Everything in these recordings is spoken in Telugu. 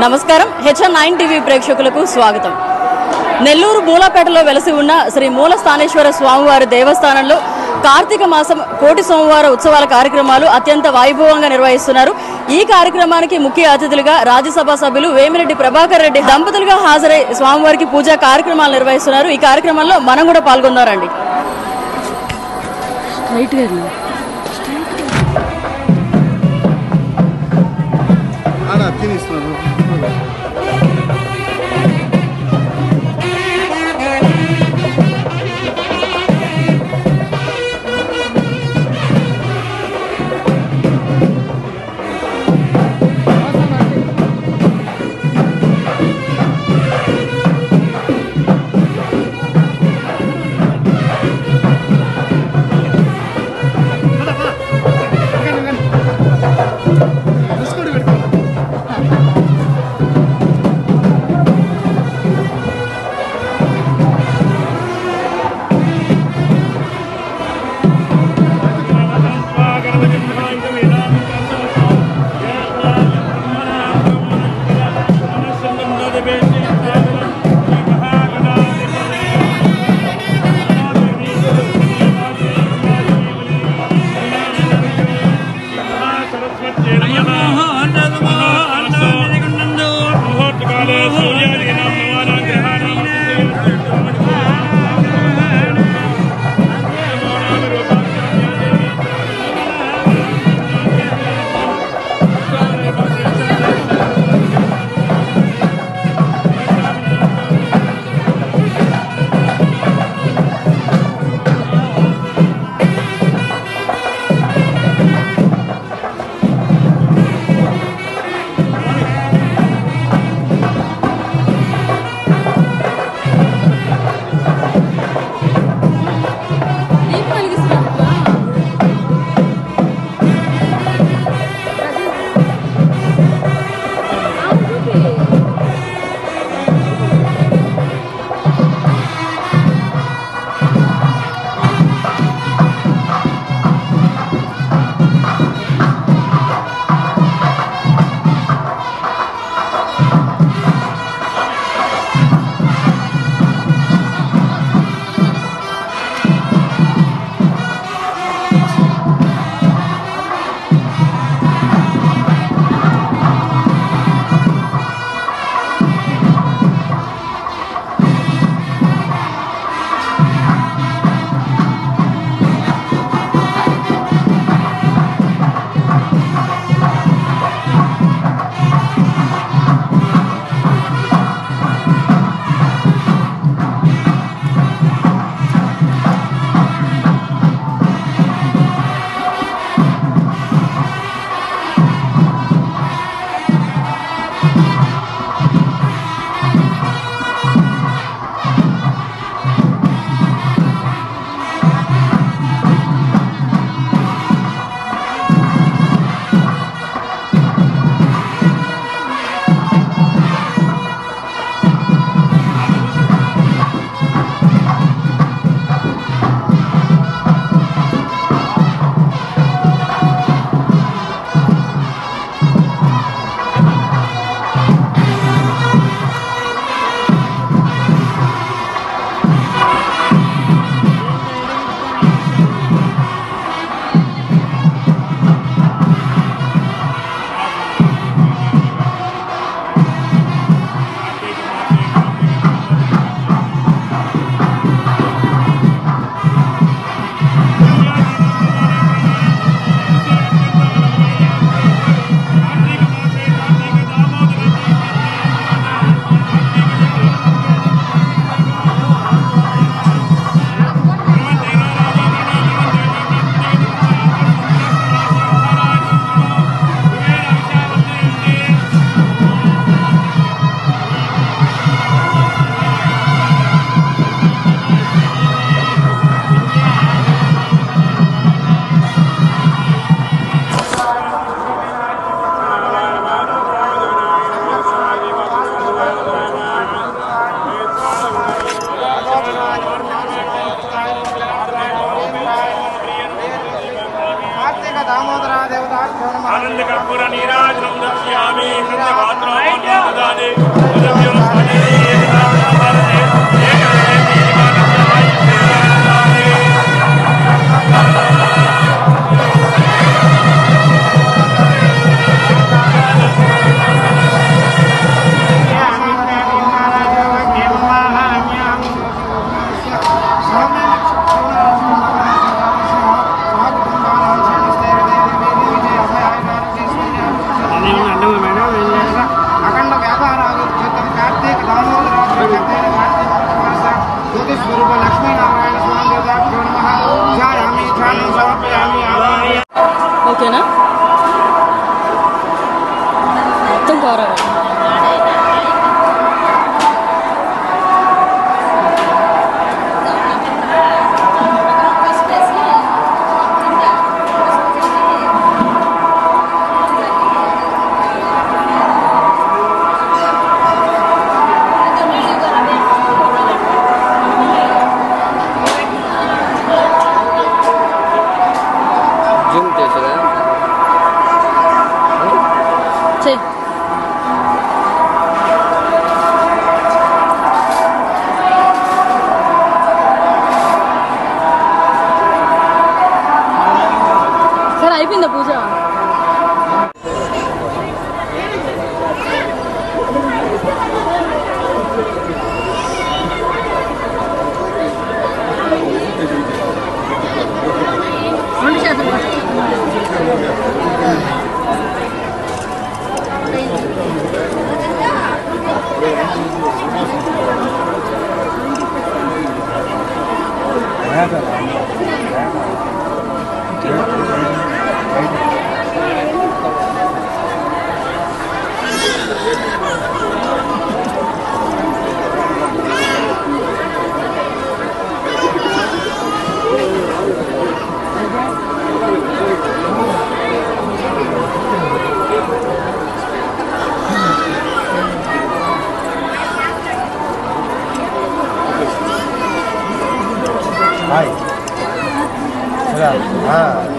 నమస్కారం హెచ్ఎన్ నైన్ టీవీ ప్రేక్షకులకు స్వాగతం నెల్లూరు మూలపేటలో వెలసి ఉన్న శ్రీ మూల స్థానేశ్వర స్వామివారి దేవస్థానంలో కార్తీక మాసం కోటి సోమవార ఉత్సవాల కార్యక్రమాలు అత్యంత వైభవంగా నిర్వహిస్తున్నారు ఈ కార్యక్రమానికి ముఖ్య అతిథులుగా రాజ్యసభ సభ్యులు వేమిరెడ్డి ప్రభాకర్ రెడ్డి దంపతులుగా హాజరై స్వామివారికి పూజా కార్యక్రమాలు నిర్వహిస్తున్నారు ఈ కార్యక్రమంలో మనం కూడా పాల్గొన్నారండి ఆడ తినిస్తున్నారు చూసుకోండి పెట్టుకోండి ఆనంద కర్పూర నీరాజనం దర్శయామి సత్యపాత్రం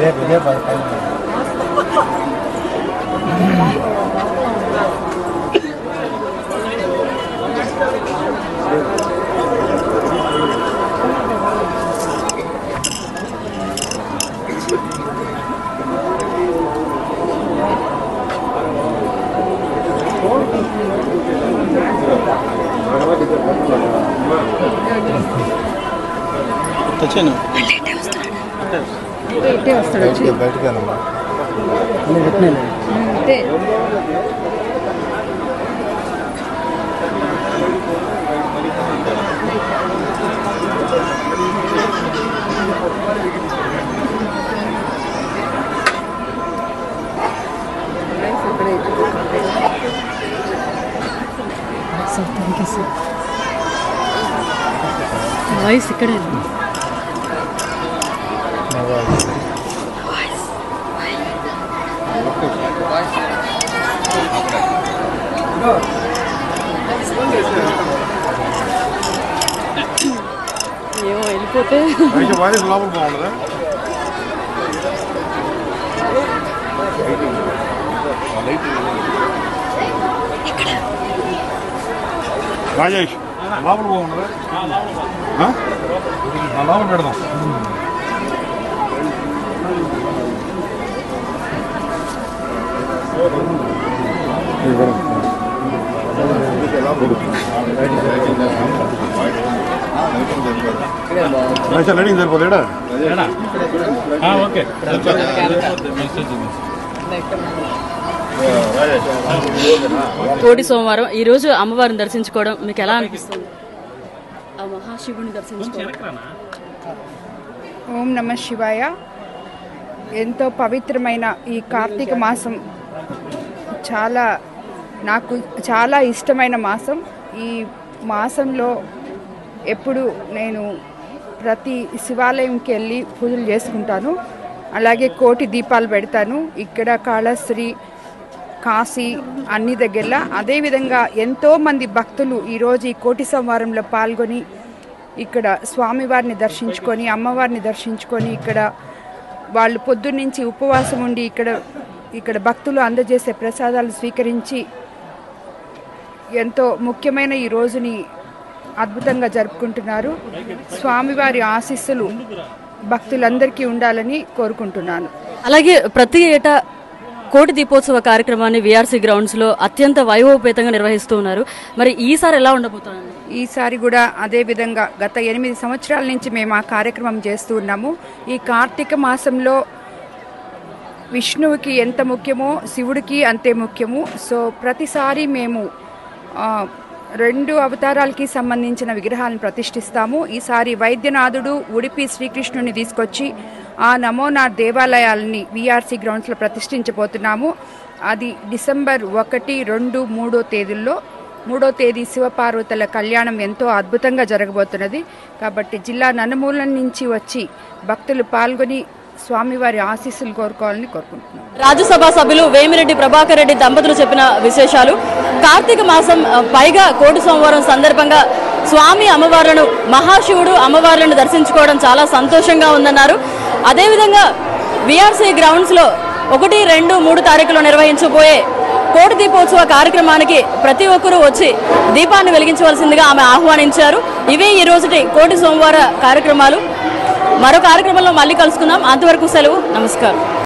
రేపు ఇదే పది పది తెచ్చాను ఇటే వస్తాడు వచ్చి బయటికి బయటికేనమ్మా అంతే sir thank you sir voice ఇక్కడే ఏమో వెళ్ళిపోతే అయితే వాయిస్ లోపల బాగుండదా రాజేష్ లోపల బాగుండదా ఆ? ఆ, లోపల పెడదాం లైటింగ్ సరిపోలేడా ఓకే కోటి సోమవారం ఈ రోజు అమ్మవారిని దర్శించుకోవడం మీకు ఎలా అనిపిస్తుంది ఆ మహాశివుని దర్శించుకోవడం ఓం నమ శివాయ ఎంతో పవిత్రమైన ఈ కార్తీక మాసం చాలా నాకు చాలా ఇష్టమైన మాసం ఈ మాసంలో ఎప్పుడు నేను ప్రతి శివాలయంకి వెళ్ళి పూజలు చేసుకుంటాను అలాగే కోటి దీపాలు పెడతాను ఇక్కడ కాళశ్రీ కాశీ అన్ని దగ్గరలా అదేవిధంగా ఎంతోమంది భక్తులు ఈరోజు ఈ కోటి సంవారంలో పాల్గొని ఇక్కడ స్వామివారిని దర్శించుకొని అమ్మవారిని దర్శించుకొని ఇక్కడ వాళ్ళు పొద్దున్నుంచి ఉపవాసం ఉండి ఇక్కడ ఇక్కడ భక్తులు అందజేసే ప్రసాదాలు స్వీకరించి ఎంతో ముఖ్యమైన ఈ రోజుని అద్భుతంగా జరుపుకుంటున్నారు స్వామివారి ఆశీస్సులు భక్తులందరికీ ఉండాలని కోరుకుంటున్నాను అలాగే ప్రతి ఏటా కోటి దీపోత్సవ కార్యక్రమాన్ని విఆర్సీ గ్రౌండ్స్ లో అత్యంత వైభవపేతంగా నిర్వహిస్తూ ఉన్నారు మరి ఈసారి ఎలా ఉండబోతోంది ఈసారి కూడా అదే విధంగా గత ఎనిమిది సంవత్సరాల నుంచి మేము ఆ కార్యక్రమం చేస్తూ ఉన్నాము ఈ కార్తీక మాసంలో విష్ణువుకి ఎంత ముఖ్యమో శివుడికి అంతే ముఖ్యము సో ప్రతిసారి మేము ఆ, రెండు అవతారాలకి సంబంధించిన విగ్రహాలను ప్రతిష్ఠిస్తాము ఈసారి వైద్యనాథుడు ఉడిపి శ్రీకృష్ణుని తీసుకొచ్చి ఆ నమోనాథ్ దేవాలయాలని విఆర్సీ గ్రౌండ్స్లో ప్రతిష్ఠించబోతున్నాము అది డిసెంబర్ ఒకటి రెండు మూడో తేదీల్లో మూడో తేదీ శివపార్వతుల కళ్యాణం ఎంతో అద్భుతంగా జరగబోతున్నది కాబట్టి జిల్లా నలుమూలల నుంచి వచ్చి భక్తులు పాల్గొని స్వామివారి ఆశీస్సులు కోరుకోవాలని కోరుకుంటున్నాం రాజ్యసభ సభ్యులు వేమిరెడ్డి ప్రభాకర్ రెడ్డి దంపతులు చెప్పిన విశేషాలు కార్తీక మాసం ఆ, పైగా కోటి సోమవారం సందర్భంగా స్వామి అమ్మవార్లను మహాశివుడు అమ్మవార్లను దర్శించుకోవడం చాలా సంతోషంగా ఉందన్నారు అదేవిధంగా విఆర్సీ గ్రౌండ్స్ లో ఒకటి రెండు మూడు తారీఖులో నిర్వహించబోయే కోటి దీపోత్సవ కార్యక్రమానికి ప్రతి ఒక్కరూ వచ్చి దీపాన్ని వెలిగించవలసిందిగా ఆమె ఆహ్వానించారు ఇవే ఈ రోజుటి కోటి సోమవార కార్యక్రమాలు మరో కార్యక్రమంలో మళ్ళీ కలుసుకుందాం అంతవరకు సెలవు నమస్కారం